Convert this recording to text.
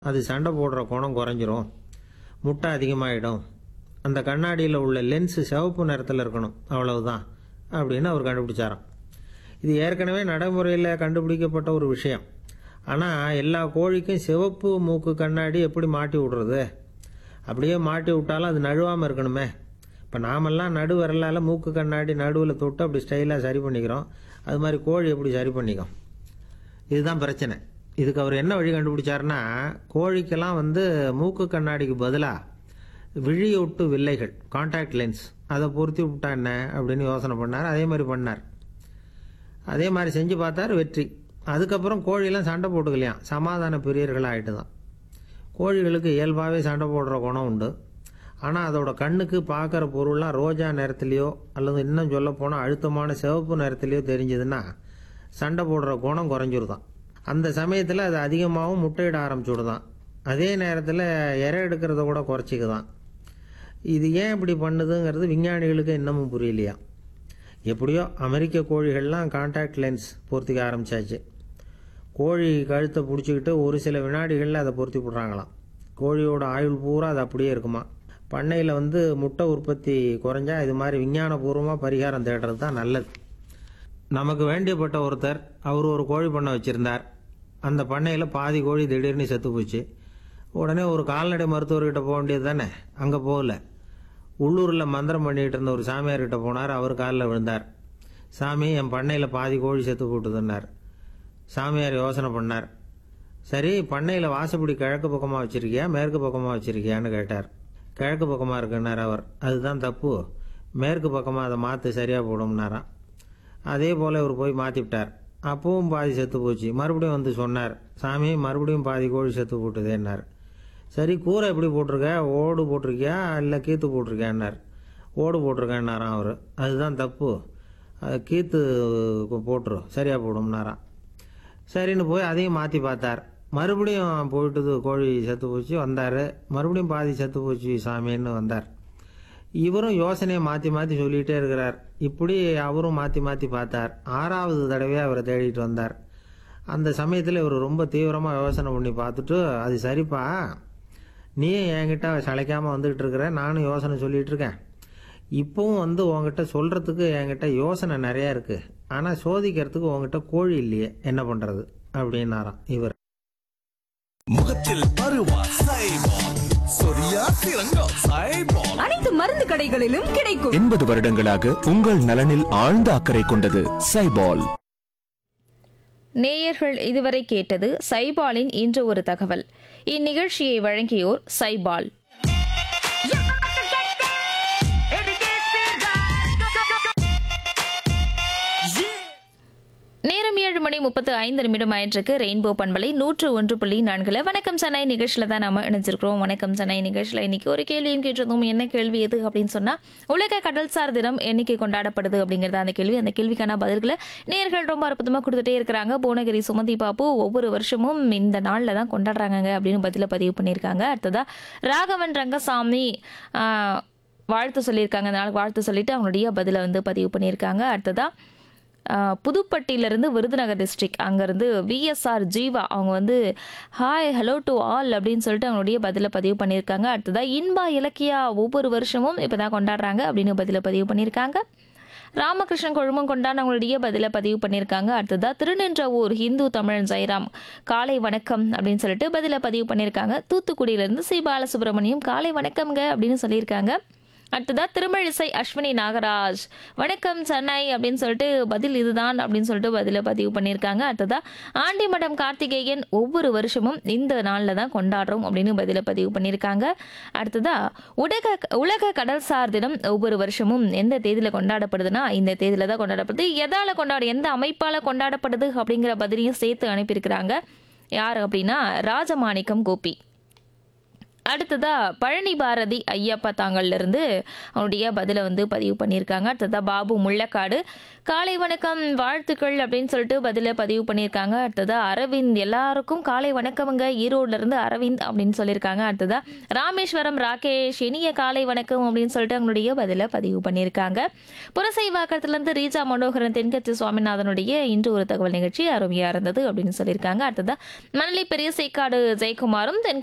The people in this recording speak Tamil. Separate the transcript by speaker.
Speaker 1: அது சண்டை போடுற குணம் குறைஞ்சிரும் முட்டை அதிகமாகிடும் அந்த கண்ணாடியில் உள்ள லென்ஸு சிவப்பு நிறத்தில் இருக்கணும் அவ்வளவுதான் அப்படின்னு அவர் கண்டுபிடிச்சாராம் இது ஏற்கனவே நடைமுறையில் கண்டுபிடிக்கப்பட்ட ஒரு விஷயம் ஆனால் எல்லா கோழிக்கும் சிவப்பு மூக்கு கண்ணாடி எப்படி மாட்டி விடுறது அப்படியே மாட்டி விட்டாலும் அது நழுவாமல் இருக்கணுமே இப்போ நாமெல்லாம் நடு விரலால் மூக்கு கண்ணாடி நடுவில் தொட்டு அப்படி ஸ்டைலாக சரி பண்ணிக்கிறோம் அது மாதிரி கோழி எப்படி சரி பண்ணிக்கும் இதுதான் பிரச்சனை இதுக்கு அவர் என்ன வழி கண்டுபிடிச்சாருன்னா கோழிக்கெல்லாம் வந்து மூக்கு கண்ணாடிக்கு பதிலாக விழியொட்டு வில்லைகள் காண்டாக்ட் லென்ஸ் அதை பொருத்தி விட்டா என்ன அப்படின்னு யோசனை பண்ணார் அதே மாதிரி பண்ணார் அதே மாதிரி செஞ்சு பார்த்தார் வெற்றி அதுக்கப்புறம் கோழியெல்லாம் சண்டை போட்டுக்கலையாம் சமாதான பிரியர்கள் ஆகிட்டு தான் கோழிகளுக்கு இயல்பாகவே சண்டை போடுற குணம் உண்டு ஆனால் அதோட கண்ணுக்கு பார்க்குற பொருள்லாம் ரோஜா நிறத்துலையோ அல்லது இன்னும் சொல்ல போனால் அழுத்தமான சிவப்பு நிறத்துலையோ தெரிஞ்சதுன்னா சண்டை போடுற குணம் குறைஞ்சிருதான் அந்த சமயத்தில் அது அதிகமாகவும் முட்டையிட ஆரம்பிச்சுடுதான் அதே நேரத்தில் இறை எடுக்கிறத கூட குறைச்சிக்குதான் இது ஏன் இப்படி பண்ணுதுங்கிறது விஞ்ஞானிகளுக்கு இன்னமும் புரியலையா எப்படியோ அமெரிக்க கோழிகள்லாம் காண்டாக்ட் லென்ஸ் பொருத்திக்க ஆரம்பிச்சாச்சு கோழி கழுத்தை பிடிச்சிக்கிட்டு ஒரு சில வினாடிகளில் அதை பொருத்தி விட்றாங்களாம் கோழியோட ஆயுள் பூரா அது அப்படியே இருக்குமா பண்ணையில் வந்து முட்டை உற்பத்தி குறைஞ்சா இது மாதிரி விஞ்ஞானபூர்வமாக பரிகாரம் தேடுறது தான் நல்லது நமக்கு வேண்டியப்பட்ட ஒருத்தர் அவர் ஒரு கோழி பண்ணை வச்சுருந்தார் அந்த பண்ணையில் பாதி கோழி திடீர்னு செத்து போச்சு உடனே ஒரு கால்நடை மருத்துவர்கிட்ட போக வேண்டியது தானே அங்கே போகல உள்ளூரில் மந்திரம் பண்ணிகிட்டு இருந்த ஒரு சாமியார்கிட்ட போனார் அவர் காலில் விழுந்தார் சாமி என் பண்ணையில் பாதி கோழி செத்து போட்டுதுன்னார் சாமியார் யோசனை பண்ணார் சரி பண்ணையில் வாசப்படி கிழக்கு பக்கமாக வச்சிருக்கியா மேற்கு பக்கமாக வச்சிருக்கியான்னு கேட்டார் கிழக்கு பக்கமாக இருக்குன்னார் அவர் அதுதான் தப்பு மேற்கு பக்கமாக அதை மாற்று சரியாக போடும்னாராம் அதே போல் இவர் போய் மாற்றிவிட்டார் அப்பவும் பாதி செத்து போச்சு மறுபடியும் வந்து சொன்னார் சாமி மறுபடியும் பாதி கோழி செத்து போட்டுதேன்னார் சரி கூரை எப்படி போட்டிருக்க ஓடு போட்டிருக்கியா இல்லை கீத்து போட்டிருக்கியான்னார் ஓடு போட்டிருக்கேன்னாராம் அவர் அதுதான் தப்பு அது கீத்து போட்டுரு சரியாக போடும்னாராம் சரின்னு போய் அதையும் மாற்றி பார்த்தார் மறுபடியும் போயிட்டுது கோழி செத்து போச்சு வந்தார் மறுபடியும் பாதி செத்து போச்சு சாமின்னு வந்தார் இவரும் யோசனையை மாற்றி மாற்றி சொல்லிகிட்டே இருக்கிறார் இப்படி அவரும் மாற்றி மாற்றி பார்த்தார் ஆறாவது தடவையாக அவரை தேடிட்டு வந்தார் அந்த சமயத்தில் இவர் ரொம்ப தீவிரமாக யோசனை பண்ணி பார்த்துட்டு அது சரிப்பா நீ என்கிட்ட சளைக்காமல் வந்துகிட்டு இருக்கிற நானும் யோசனை சொல்லிகிட்டு இருக்கேன் இப்போவும் வந்து உங்ககிட்ட சொல்கிறதுக்கு என்கிட்ட யோசனை நிறையா இருக்குது ஆனால் சோதிக்கிறதுக்கு உங்ககிட்ட கோழி இல்லையே என்ன பண்ணுறது அப்படின்னாராம் இவர்
Speaker 2: முகத்தில் பருவா சைபால் சொரியா சிறங்கா சைபால்
Speaker 3: அனைத்து மருந்து கடைகளிலும் கிடைக்கும்
Speaker 4: எண்பது வருடங்களாக உங்கள் நலனில் ஆழ்ந்த அக்கறை கொண்டது சைபால்
Speaker 5: நேயர்கள் இதுவரை கேட்டது சைபாலின் இன்று ஒரு தகவல் இந்நிகழ்ச்சியை வழங்கியோர் சைபால் நேரம் ஏழு மணி முப்பத்து ஐந்து நிமிடம் ஆயிட்டிருக்கு ரெயின்போ பண்பலை நூற்று ஒன்று புள்ளி நான்குல வணக்கம் சென்னை நிகழ்ச்சியில் தான் நாம இணைஞ்சிருக்கிறோம் வணக்கம் சென்னை நிகழ்ச்சியில் இன்னைக்கு ஒரு கேள்வியும் கேட்டிருந்தோம் என்ன கேள்வி எது அப்படின்னு சொன்னா உலக கடல்சார் தினம் என்னைக்கு கொண்டாடப்படுது அப்படிங்கிறது அந்த கேள்வி அந்த கேள்விக்கான பதில்களை நேர்கள் ரொம்ப அற்புதமாக கொடுத்துட்டே இருக்கிறாங்க புவனகிரி சுமதி பாப்பு ஒவ்வொரு வருஷமும் இந்த நாளில் தான் கொண்டாடுறாங்க அப்படின்னு பதில பதிவு பண்ணியிருக்காங்க அடுத்ததா ராகவன் ரங்கசாமி ஆஹ், வாழ்த்து சொல்லியிருக்காங்க இந்த நாளுக்கு வாழ்த்து சொல்லிட்டு அவங்களுடைய பதிலை வந்து பதிவு பண்ணியிருக்காங்க அடுத்ததா ஆஹ் புதுப்பட்டியிலேருந்து விருதுநகர் டிஸ்ட்ரிக்ட் அங்கேருந்து விஎஸ்ஆர் ஜீவா அவங்க வந்து ஹாய் ஹலோ டு ஆல் அப்படின்னு சொல்லிட்டு அவங்களுடைய பதிலை பதிவு பண்ணியிருக்காங்க அடுத்ததாக இன்பா இலக்கியா ஒவ்வொரு வருஷமும் இப்போ தான் கொண்டாடுறாங்க அப்படின்னு பதிலை பதிவு பண்ணியிருக்காங்க ராமகிருஷ்ணன் கொழுமம் கொண்டான் அவங்களுடைய பதிலை பதிவு பண்ணியிருக்காங்க அடுத்ததாக திருநின்ற ஊர் ஹிந்து தமிழன் ஜெயராம் காலை வணக்கம் அப்படின்னு சொல்லிட்டு பதிலை பதிவு பண்ணியிருக்காங்க தூத்துக்குடியிலேருந்து சி பாலசுப்ரமணியம் காலை வணக்கம்ங்க அப்படின்னு சொல்லியிருக்காங்க அடுத்ததா திருமழிசை அஸ்வினி நாகராஜ் வணக்கம் சென்னை அப்படின்னு சொல்லிட்டு பதில் இதுதான் அப்படின்னு சொல்லிட்டு பதில பதிவு பண்ணியிருக்காங்க அடுத்ததா ஆண்டிமடம் கார்த்திகேயன் ஒவ்வொரு வருஷமும் இந்த நாளில் தான் கொண்டாடுறோம் அப்படின்னு பதில பதிவு பண்ணியிருக்காங்க அடுத்ததா உலக உலக கடல்சார் தினம் ஒவ்வொரு வருஷமும் எந்த தேதியில் கொண்டாடப்படுதுன்னா இந்த தேதியில தான் கொண்டாடப்படுது எதால கொண்டாடு எந்த அமைப்பால் கொண்டாடப்படுது அப்படிங்கிற பதிலையும் சேர்த்து அனுப்பியிருக்கிறாங்க யார் அப்படின்னா ராஜமாணிக்கம் கோபி அடுத்ததா பழனி பாரதி ஐயப்பா தாங்கள்ல இருந்து அவனுடைய பதிலை வந்து பதிவு பண்ணியிருக்காங்க அடுத்ததா பாபு முள்ளக்காடு காலை வணக்கம் வாழ்த்துக்கள் அப்படின்னு சொல்லிட்டு பதிலை பதிவு பண்ணியிருக்காங்க அடுத்ததா அரவிந்த் எல்லாருக்கும் காலை வணக்கமுங்க ஈரோட்ல இருந்து அரவிந்த் அப்படின்னு சொல்லியிருக்காங்க அடுத்ததா ராமேஸ்வரம் ராகேஷ் இனிய காலை வணக்கம் அப்படின்னு சொல்லிட்டு அவங்களுடைய பதிலை பதிவு பண்ணியிருக்காங்க புரசைவாக்கத்துல இருந்து ரீஜா மனோகரன் தென்கட்சி சுவாமிநாதனுடைய இன்று ஒரு தகவல் நிகழ்ச்சி அருமையா இருந்தது அப்படின்னு சொல்லியிருக்காங்க அடுத்ததா மணலி பெரிய சேக்காடு ஜெயக்குமாரும் தென்